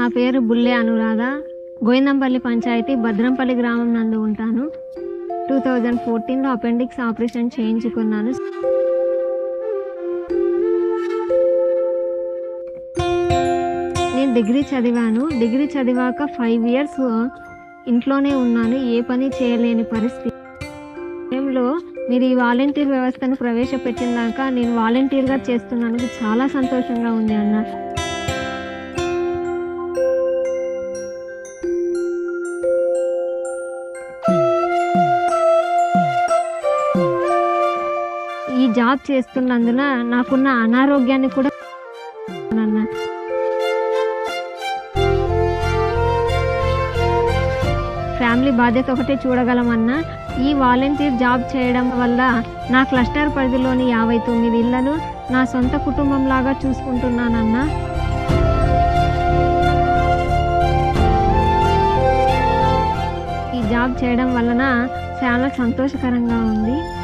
నా పేరు బుల్లె అనురాధ గోవిందంపల్లి పంచాయతీ భద్రంపల్లి గ్రామం నందు ఉంటాను టూ థౌజండ్ ఫోర్టీన్లో అపెండిక్స్ ఆపరేషన్ చేయించుకున్నాను నేను డిగ్రీ చదివాను డిగ్రీ చదివాక ఫైవ్ ఇయర్స్ ఇంట్లోనే ఉన్నాను ఏ పని చేయలేని పరిస్థితి టైంలో మీరు ఈ వాలంటీర్ వ్యవస్థను ప్రవేశపెట్టినాక నేను వాలంటీర్గా చేస్తున్నందుకు చాలా సంతోషంగా ఉంది అన్న ఈ జాబ్ చేస్తున్నందున నాకున్న అనారోగ్యాన్ని కూడా అన్న ఫ్యామిలీ బాధ్యత ఒకటే చూడగలమన్నా ఈ వాలంటీర్ జాబ్ చేయడం వల్ల నా క్లస్టర్ పరిధిలోని యాభై తొమ్మిది ఇళ్లను నా సొంత కుటుంబంలాగా చూసుకుంటున్నానన్నా ఈ జాబ్ చేయడం వలన చాలా సంతోషకరంగా ఉంది